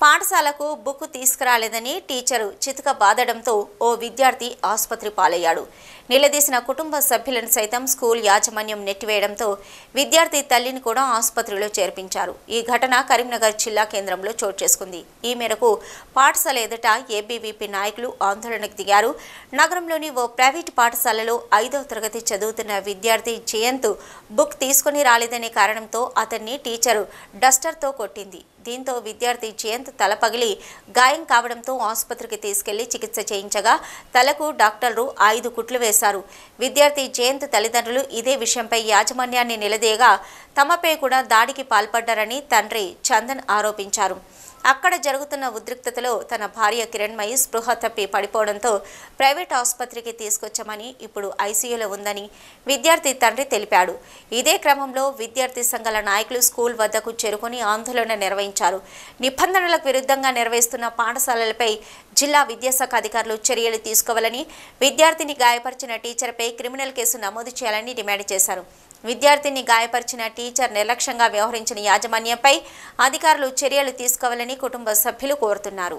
పాఠశాలకు book తీసుకురాలేదని teacher చితక బాదడంతో ఓ విద్యార్థి ఆసుపత్రి పాలయ్యాడు నిలదీసిన కుటుంబ సభ్యులను సైతం స్కూల్ యాజమాన్యం నెట్టివేయడంతో విద్యార్థి తల్లిని కూడా ఆసుపత్రిలో చేర్పించారు ఈ ఘటన కరీంనగర్ జిల్లా కేంద్రంలో చోటు చేసుకుంది ఈ మేరకు పాఠశాల ఎదుట ఏబీవీపీ నాయకులు ఆందోళనకు దిగారు నగరంలోని ఓ ప్రైవేట్ పాఠశాలలో ఐదవ తరగతి చదువుతున్న విద్యార్థి జయంత్ బుక్ తీసుకుని రాలేదనే కారణంతో అతన్ని టీచరు డస్టర్తో కొట్టింది దీంతో విద్యార్థి జయంత్ తల పగిలి గాయం కావడంతో ఆసుపత్రికి తీసుకెళ్లి చికిత్స చేయించగా తలకు డాక్టర్లు ఐదు కుట్లు వేశారు విద్యార్థి జయంత్ తల్లిదండ్రులు ఇదే విషయంపై యాజమాన్యాన్ని నిలదీయగా తమపై కూడా దాడికి పాల్పడ్డారని తండ్రి చందన్ ఆరోపించారు అక్కడ జరుగుతున్న ఉద్రిక్తతలో తన భార్య కిరణ్మయి స్పృహ తప్పి పడిపోవడంతో ప్రైవేట్ ఆసుపత్రికి తీసుకొచ్చామని ఇప్పుడు ఐసీయూలో ఉందని విద్యార్థి తండ్రి తెలిపాడు ఇదే క్రమంలో విద్యార్థి సంఘాల నాయకులు స్కూల్ వద్దకు చేరుకుని ఆందోళన నిర్వహించారు నిబంధనలకు విరుద్ధంగా నిర్వహిస్తున్న పాఠశాలలపై జిల్లా విద్యాశాఖ అధికారులు చర్యలు తీసుకోవాలని విద్యార్థిని గాయపరిచిన టీచర్పై క్రిమినల్ కేసు నమోదు చేయాలని డిమాండ్ చేశారు విద్యార్థిని గాయపరిచిన టీచర్ నిర్లక్ష్యంగా వ్యవహరించిన యాజమాన్యంపై అధికారులు చర్యలు తీసుకోవాలని కుటుంబ సభ్యులు కోరుతున్నారు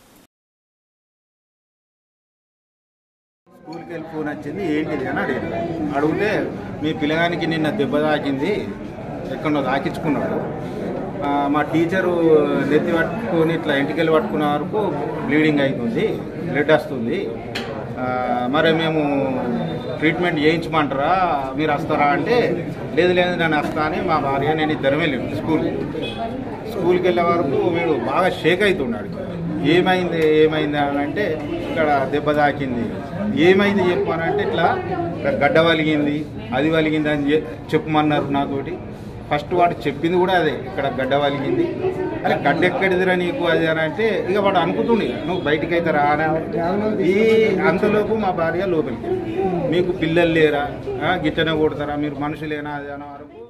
స్కూల్కి వెళ్ళి ఫోన్ వచ్చింది ఏంటిది అని అడిగాను అడిగితే మీ పిల్లగానికి నిన్న దెబ్బ తాకింది ఎక్కడో తాకించుకున్నాడు ఆ, మా టీచరు నెత్తి పట్టుకొని ఇట్లా ఇంటికెళ్ళి పట్టుకున్న వరకు బ్లీడింగ్ అవుతుంది బ్లడ్ వస్తుంది ఆ, మరి మేము ట్రీట్మెంట్ చేయించమంటారా మీరు వస్తారా అంటే లేదు లేదు నేను వస్తా అని మా భార్య నేను ఇద్దరం వెళ్ళాము స్కూల్కి స్కూల్కి వెళ్ళే వరకు వీడు బాగా షేక్ అవుతున్నాడు ఏమైంది ఏమైంది అని అంటే ఇక్కడ దెబ్బ తాకింది ఏమైంది చెప్పానంటే ఇట్లా ఇక్కడ గడ్డ వలిగింది అది వలిగింది అని చె- చెప్పమన్నారు నాతోటి ఫస్ట్ వాడు చెప్పింది కూడా అదే ఇక్కడ గడ్డ వలిగింది అరే గడ్డ ఎక్కడిదిరా నీకు అది అని అంటే ఇక వాడు అనుకుతుండే ఇక, నువ్వు బయటికి అయితే రా అని ఈ అంతలోపు మా భార్య లోపలికి మీకు పిల్లలు లేరా ఆ, గిట్టనే కొడతారా మీరు మనుషులేనా అది అనే వరకు